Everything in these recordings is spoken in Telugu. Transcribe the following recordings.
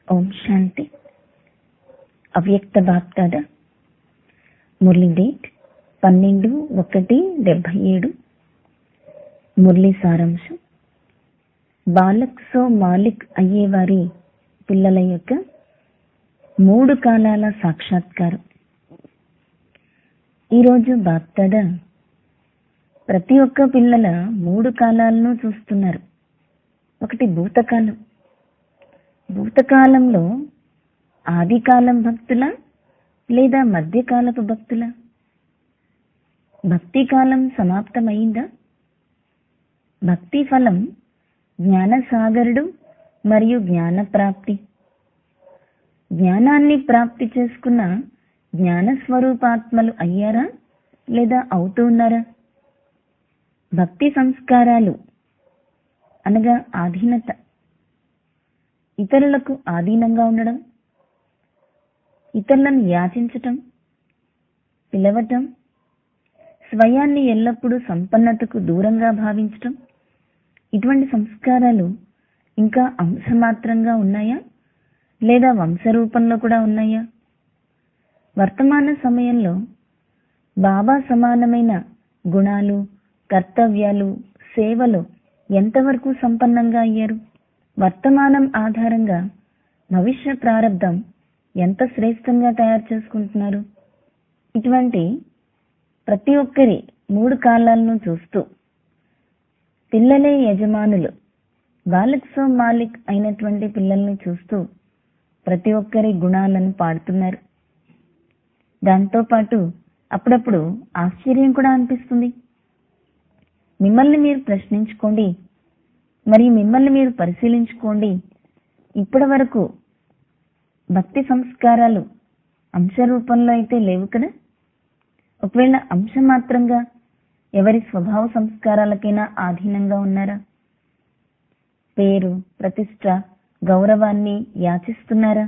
ఓం శాంతి అవ్యక్త బాప్దాద మురళి డేట్ పన్నెండు ఒకటి డెబ్బై ఏడు మురళి సారాంశం బాలక్ సో మాలిక్ అయ్యేవారి పిల్లల యొక్క మూడు కాలాల సాక్షాత్కారం ఈరోజు బాప్దాద ప్రతి ఒక్క పిల్లల మూడు కాలాలను చూస్తున్నారు ఒకటి భూతకాలం భూతకాలంలో ఆదికాలం భక్తుల లేదా మధ్యకాలపు భక్తుల భక్తి కాలం సమాప్తమైందా భక్తి ఫలం జ్ఞాన సాగరుడు మరియు జ్ఞాన ప్రాప్తి జ్ఞానాన్ని ప్రాప్తి చేసుకున్న జ్ఞాన స్వరూపాత్మలు అయ్యారా లేదా అవుతూ ఉన్నారా భక్తి సంస్కారాలు అనగా ఆధీనత ఇతరులకు ఆధీనంగా ఉండడం ఇతరులను యాచించటం పిలవటం స్వయాన్ని ఎల్లప్పుడూ సంపన్నతకు దూరంగా భావించటం ఇటువంటి సంస్కారాలు ఇంకా అంశమాత్రంగా ఉన్నాయా లేదా వంశరూపంలో కూడా ఉన్నాయా వర్తమాన సమయంలో బాబా సమానమైన గుణాలు కర్తవ్యాలు సేవలు ఎంతవరకు సంపన్నంగా అయ్యారు వర్తమానం ఆధారంగా భవిష్య ప్రారంధం ఎంత శ్రేష్టంగా తయారు చేసుకుంటున్నారు ఇటువంటి ప్రతి ఒక్కరి మూడు కాలాలను చూస్తూ పిల్లలే యజమానులు బాలిక్ సో మాలిక్ అయినటువంటి పిల్లల్ని చూస్తూ ప్రతి ఒక్కరి గుణాలను పాడుతున్నారు దాంతోపాటు అప్పుడప్పుడు ఆశ్చర్యం కూడా అనిపిస్తుంది మిమ్మల్ని మీరు ప్రశ్నించుకోండి మరి మిమ్మల్ని మీరు పరిశీలించుకోండి ఇప్పటి వరకు భక్తి సంస్కారాలు అంశ రూపంలో అయితే లేవు కదా ఒకవేళ అంశమాత్రంగా ఎవరి స్వభావ సంస్కారాలకైనా ఆధీనంగా ఉన్నారా పేరు ప్రతిష్ట గౌరవాన్ని యాచిస్తున్నారా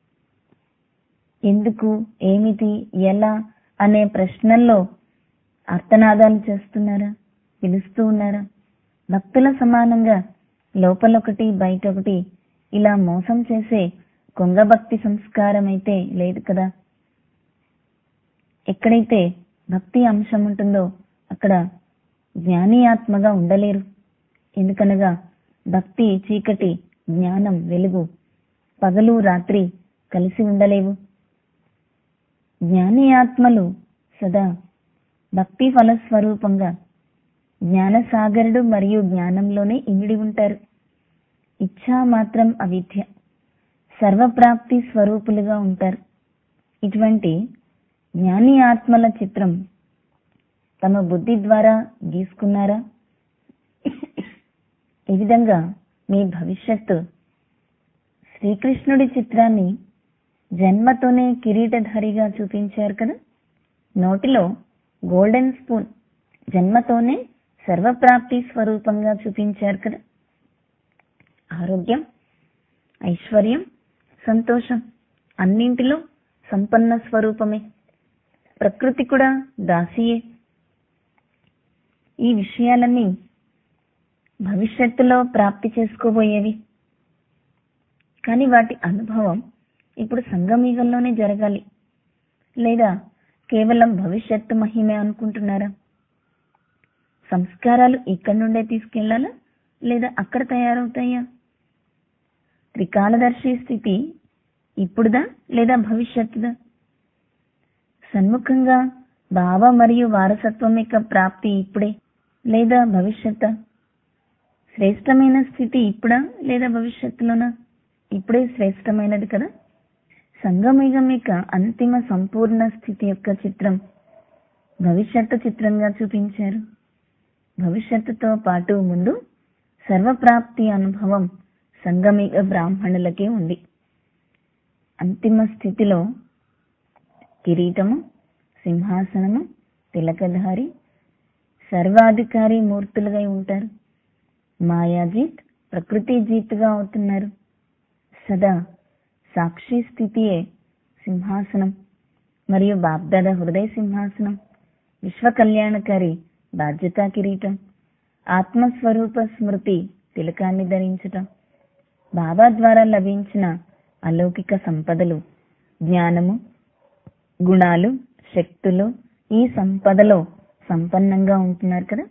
ఎందుకు ఏమిటి ఎలా అనే ప్రశ్నల్లో అర్థనాదాలు చేస్తున్నారా పిలుస్తూ ఉన్నారా భక్తుల సమానంగా లోపలొకటి బయట ఒకటి ఇలా మోసం చేసే కొంగ భక్తి సంస్కారం అయితే లేదు కదా ఎక్కడైతే భక్తి అంశం ఉంటుందో అక్కడ జ్ఞాని ఆత్మగా ఉండలేరు ఎందుకనగా భక్తి చీకటి జ్ఞానం వెలుగు పగలు రాత్రి కలిసి ఉండలేవు జ్ఞాని ఆత్మలు సదా భక్తి ఫలస్వరూపంగా జ్ఞానసాగరుడు మరియు జ్ఞానంలోనే ఇమిడి ఉంటారు ఇచ్ఛా మాత్రం అవిద్య సర్వప్రాప్తి స్వరూపులుగా ఉంటారు ఇటువంటి జ్ఞాని ఆత్మల చిత్రం తమ బుద్ధి ద్వారా గీసుకున్నారా ఈ విధంగా మీ భవిష్యత్తు శ్రీకృష్ణుడి చిత్రాన్ని జన్మతోనే కిరీటధారిగా చూపించారు కదా నోటిలో గోల్డెన్ స్పూన్ జన్మతోనే సర్వప్రాప్తి స్వరూపంగా చూపించారు కదా ఆరోగ్యం ఐశ్వర్యం సంతోషం అన్నింటిలో సంపన్న స్వరూపమే ప్రకృతి కూడా దాసియే ఈ విషయాలన్నీ భవిష్యత్తులో ప్రాప్తి చేసుకోబోయేవి కానీ వాటి అనుభవం ఇప్పుడు సంగమీగంలోనే జరగాలి లేదా కేవలం భవిష్యత్తు మహిమే అనుకుంటున్నారా సంస్కారాలు ఇక్కడి నుండే తీసుకెళ్లాలా లేదా అక్కడ తయారవుతాయా త్రికాలదర్శి స్థితి ఇప్పుడుదా లేదా భవిష్యత్తుదా సన్ముఖంగా భావ మరియు వారసత్వం యొక్క ప్రాప్తి ఇప్పుడే లేదా భవిష్యత్తా శ్రేష్టమైన స్థితి ఇప్పుడా లేదా భవిష్యత్తులోనా ఇప్పుడే శ్రేష్టమైనది కదా సంగమయుగం యొక్క అంతిమ సంపూర్ణ స్థితి యొక్క చిత్రం భవిష్యత్తు చిత్రంగా చూపించారు భవిష్యత్తుతో పాటు ముందు సర్వప్రాప్తి అనుభవం సంగమిక బ్రాహ్మణులకే ఉంది అంతిమ స్థితిలో కిరీటము సింహాసనము తిలకధారి సర్వాధికారి మూర్తులుగా ఉంటారు మాయాజీత్ ప్రకృతి జీత్గా అవుతున్నారు సదా సాక్షి స్థితియే సింహాసనం మరియు బాబ్దాద హృదయ సింహాసనం విశ్వ కళ్యాణకారి బాధ్యతా కిరీటం ఆత్మస్వరూప స్మృతి తిలకాన్ని ధరించటం బాబా ద్వారా లభించిన అలౌకిక సంపదలు జ్ఞానము గుణాలు శక్తులు ఈ సంపదలో సంపన్నంగా ఉంటున్నారు కదా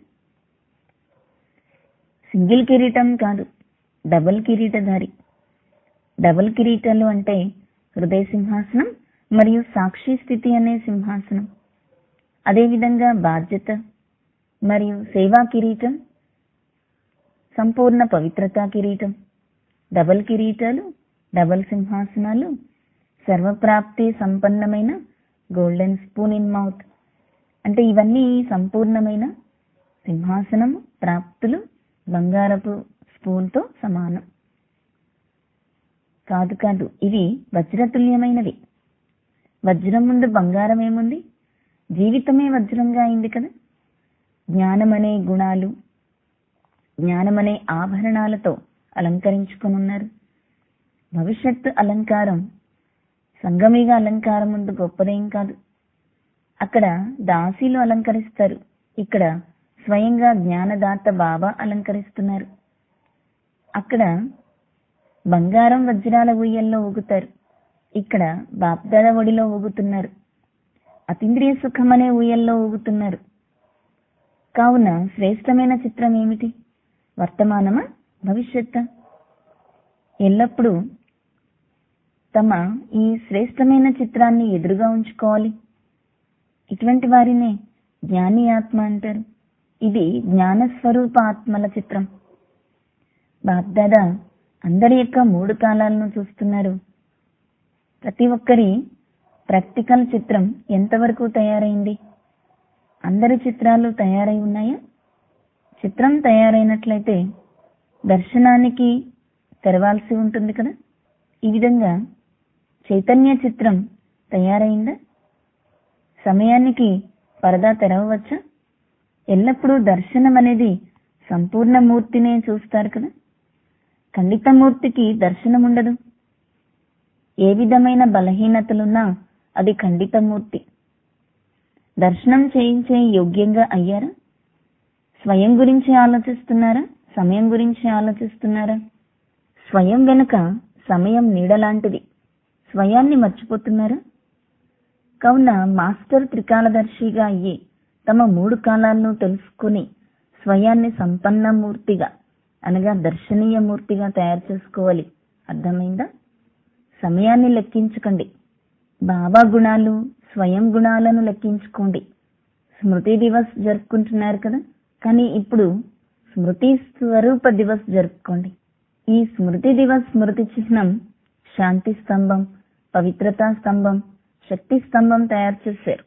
సింగిల్ కిరీటం కాదు డబుల్ కిరీటధారి డబుల్ కిరీటాలు అంటే హృదయ సింహాసనం మరియు సాక్షి స్థితి అనే సింహాసనం అదేవిధంగా బాధ్యత మరియు సేవా కిరీటం సంపూర్ణ పవిత్రతా కిరీటం డబల్ కిరీటాలు డబల్ సింహాసనాలు సర్వప్రాప్తి సంపన్నమైన గోల్డెన్ స్పూన్ ఇన్ మౌత్ అంటే ఇవన్నీ సంపూర్ణమైన సింహాసనం ప్రాప్తులు బంగారపు స్పూన్తో సమానం కాదు కాదు ఇవి వజ్రతుల్యమైనవి వజ్రం ముందు బంగారం ఏముంది జీవితమే వజ్రంగా అయింది కదా జ్ఞానమనే గుణాలు జ్ఞానమనే ఆభరణాలతో అలంకరించుకొని ఉన్నారు భవిష్యత్తు అలంకారం సంగమిగా అలంకారం ముందు గొప్పదేం కాదు అక్కడ దాసీలు అలంకరిస్తారు ఇక్కడ స్వయంగా జ్ఞానదాత బాబా అలంకరిస్తున్నారు అక్కడ బంగారం వజ్రాల ఉయ్యల్లో ఊగుతారు ఇక్కడ బాప్దాద ఒడిలో ఊగుతున్నారు అతీంద్రియ సుఖం అనే ఊయల్లో ఊగుతున్నారు కావున శ్రేష్టమైన చిత్రం ఏమిటి వర్తమానమా భవిష్యత్త ఎల్లప్పుడూ తమ ఈ శ్రేష్టమైన చిత్రాన్ని ఎదురుగా ఉంచుకోవాలి ఇటువంటి వారినే జ్ఞాని ఆత్మ అంటారు ఇది జ్ఞానస్వరూప ఆత్మల చిత్రం బాప్దాదా అందరి యొక్క మూడు కాలాలను చూస్తున్నారు ప్రతి ఒక్కరి ప్రాక్టికల్ చిత్రం ఎంతవరకు తయారైంది అందరి చిత్రాలు తయారై ఉన్నాయా చిత్రం తయారైనట్లయితే దర్శనానికి తెరవాల్సి ఉంటుంది కదా ఈ విధంగా చైతన్య చిత్రం తయారైందా సమయానికి పరదా తెరవవచ్చా ఎల్లప్పుడూ దర్శనం అనేది సంపూర్ణ మూర్తినే చూస్తారు కదా ఖండిత మూర్తికి దర్శనం ఉండదు ఏ విధమైన బలహీనతలున్నా అది ఖండిత మూర్తి దర్శనం చేయించే యోగ్యంగా అయ్యారా స్వయం గురించి ఆలోచిస్తున్నారా సమయం గురించి ఆలోచిస్తున్నారా స్వయం వెనుక సమయం నీడలాంటిది స్వయాన్ని మర్చిపోతున్నారా కావున మాస్టర్ త్రికాలదర్శిగా అయ్యి తమ మూడు కాలాలను తెలుసుకుని స్వయాన్ని సంపన్న మూర్తిగా అనగా దర్శనీయ మూర్తిగా తయారు చేసుకోవాలి అర్థమైందా సమయాన్ని లెక్కించకండి బాబా గుణాలు స్వయం గుణాలను లెక్కించుకోండి స్మృతి దివస్ జరుపుకుంటున్నారు కదా కానీ ఇప్పుడు స్మృతి స్వరూప దివస్ జరుపుకోండి ఈ స్మృతి దివస్ స్మృతి చిహ్నం శాంతి స్తంభం పవిత్రతా స్తంభం శక్తి స్తంభం తయారు చేశారు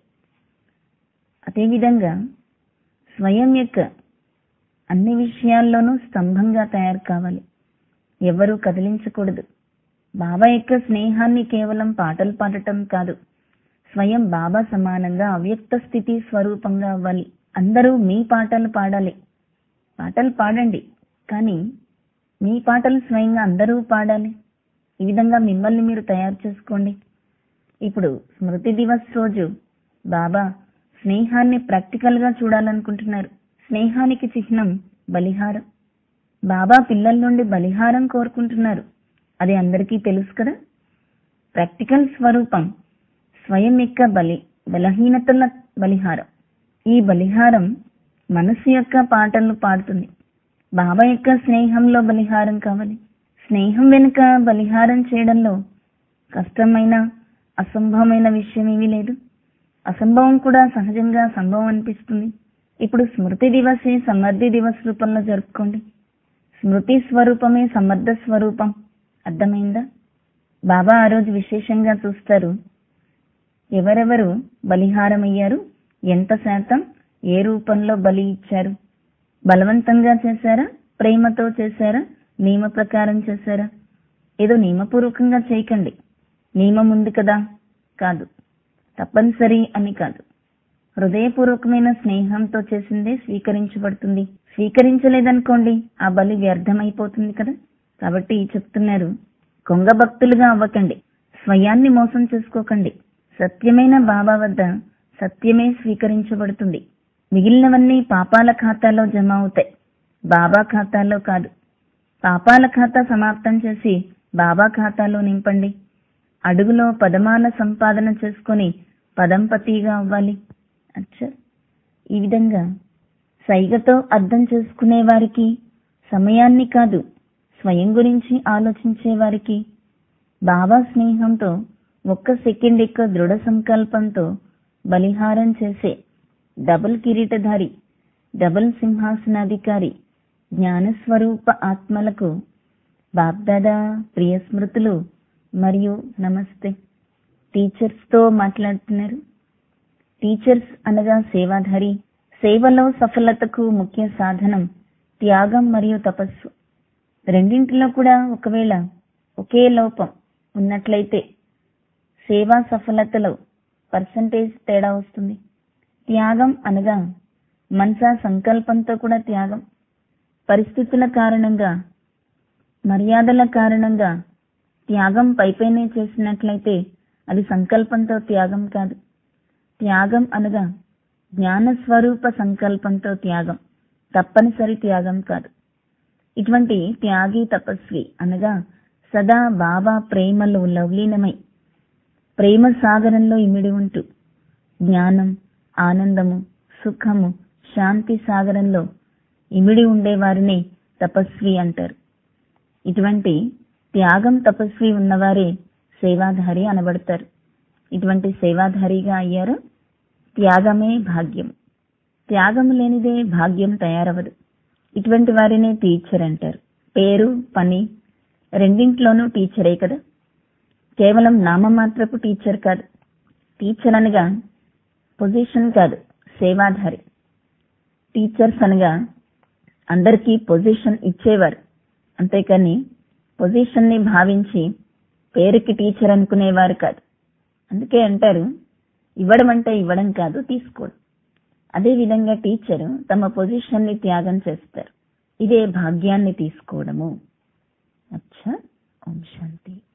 అదేవిధంగా స్వయం యొక్క అన్ని విషయాల్లోనూ స్తంభంగా తయారు కావాలి ఎవరూ కదిలించకూడదు బాబా యొక్క స్నేహాన్ని కేవలం పాటలు పాడటం కాదు స్వయం బాబా సమానంగా అవ్యక్త స్థితి స్వరూపంగా అవ్వాలి అందరూ మీ పాటలు పాడాలి పాటలు పాడండి కానీ మీ పాటలు స్వయంగా అందరూ పాడాలి ఈ విధంగా మిమ్మల్ని మీరు తయారు చేసుకోండి ఇప్పుడు స్మృతి దివస్ రోజు బాబా స్నేహాన్ని ప్రాక్టికల్ గా చూడాలనుకుంటున్నారు స్నేహానికి చిహ్నం బలిహారం బాబా పిల్లల నుండి బలిహారం కోరుకుంటున్నారు అది అందరికీ తెలుసు కదా ప్రాక్టికల్ స్వరూపం స్వయం యొక్క బలి బలహీనతల బలిహారం ఈ బలిహారం మనసు యొక్క పాటలు పాడుతుంది బాబా యొక్క స్నేహంలో బలిహారం కావాలి స్నేహం వెనుక బలిహారం చేయడంలో కష్టమైన అసంభవమైన విషయం ఏమీ లేదు అసంభవం కూడా సహజంగా సంభవం అనిపిస్తుంది ఇప్పుడు స్మృతి దివసే సమర్థి దివస్ రూపంలో జరుపుకోండి స్మృతి స్వరూపమే సమర్థ స్వరూపం అర్థమైందా బాబా ఆ రోజు విశేషంగా చూస్తారు ఎవరెవరు బలిహారం అయ్యారు ఎంత శాతం ఏ రూపంలో బలి ఇచ్చారు బలవంతంగా చేశారా ప్రేమతో చేశారా నియమ ప్రకారం చేశారా ఏదో నియమపూర్వకంగా చేయకండి నియమం ఉంది కదా కాదు తప్పనిసరి అని కాదు హృదయపూర్వకమైన స్నేహంతో చేసిందే స్వీకరించబడుతుంది స్వీకరించలేదనుకోండి ఆ బలి వ్యర్థమైపోతుంది కదా కాబట్టి చెప్తున్నారు కొంగ భక్తులుగా అవ్వకండి స్వయాన్ని మోసం చేసుకోకండి సత్యమైన బాబా వద్ద సత్యమే స్వీకరించబడుతుంది మిగిలినవన్నీ పాపాల ఖాతాలో జమ అవుతాయి బాబా ఖాతాలో కాదు పాపాల ఖాతా సమాప్తం చేసి బాబా ఖాతాలో నింపండి అడుగులో పదమాల సంపాదన చేసుకొని పదంపతిగా అవ్వాలి అచ్చా ఈ విధంగా సైగతో అర్థం చేసుకునే వారికి సమయాన్ని కాదు స్వయం గురించి ఆలోచించే వారికి బాబా స్నేహంతో ఒక్క సెకండ్ యొక్క దృఢ సంకల్పంతో బలిహారం చేసే డబుల్ కిరీటధారి డబుల్ సింహాసనాధికారి జ్ఞానస్వరూప ఆత్మలకు బాబ్దాదా ప్రియ స్మృతులు మరియు నమస్తే టీచర్స్ తో మాట్లాడుతున్నారు టీచర్స్ అనగా సేవాధారి సేవలో సఫలతకు ముఖ్య సాధనం త్యాగం మరియు తపస్సు రెండింటిలో కూడా ఒకవేళ ఒకే లోపం ఉన్నట్లయితే సేవా సఫలతలో పర్సంటేజ్ తేడా వస్తుంది త్యాగం అనగా మనసా సంకల్పంతో కూడా త్యాగం పరిస్థితుల కారణంగా మర్యాదల కారణంగా త్యాగం పైపైనే చేసినట్లయితే అది సంకల్పంతో త్యాగం కాదు త్యాగం అనగా జ్ఞాన స్వరూప సంకల్పంతో త్యాగం తప్పనిసరి త్యాగం కాదు ఇటువంటి త్యాగి తపస్వి అనగా సదా బాబా ప్రేమలో లవలీనమై ప్రేమ సాగరంలో ఇమిడి ఉంటూ జ్ఞానం ఆనందము సుఖము శాంతి సాగరంలో ఇమిడి ఉండేవారిని తపస్వి అంటారు ఇటువంటి త్యాగం తపస్వి ఉన్నవారే సేవాధారి అనబడతారు ఇటువంటి సేవాధారిగా అయ్యారు త్యాగమే భాగ్యం త్యాగం లేనిదే భాగ్యం తయారవదు ఇటువంటి వారినే టీచర్ అంటారు పేరు పని రెండింట్లోనూ టీచరే కదా కేవలం నామమాత్రపు టీచర్ కాదు టీచర్ అనగా పొజిషన్ కాదు సేవాధారి టీచర్స్ అనగా అందరికీ పొజిషన్ ఇచ్చేవారు అంతేకాని పొజిషన్ ని భావించి పేరుకి టీచర్ అనుకునేవారు కాదు అందుకే అంటారు ఇవ్వడం అంటే ఇవ్వడం కాదు తీసుకోవడం అదే విధంగా టీచర్ తమ పొజిషన్ ని త్యాగం చేస్తారు ఇదే భాగ్యాన్ని తీసుకోవడము అచ్చా ఓం శాంతి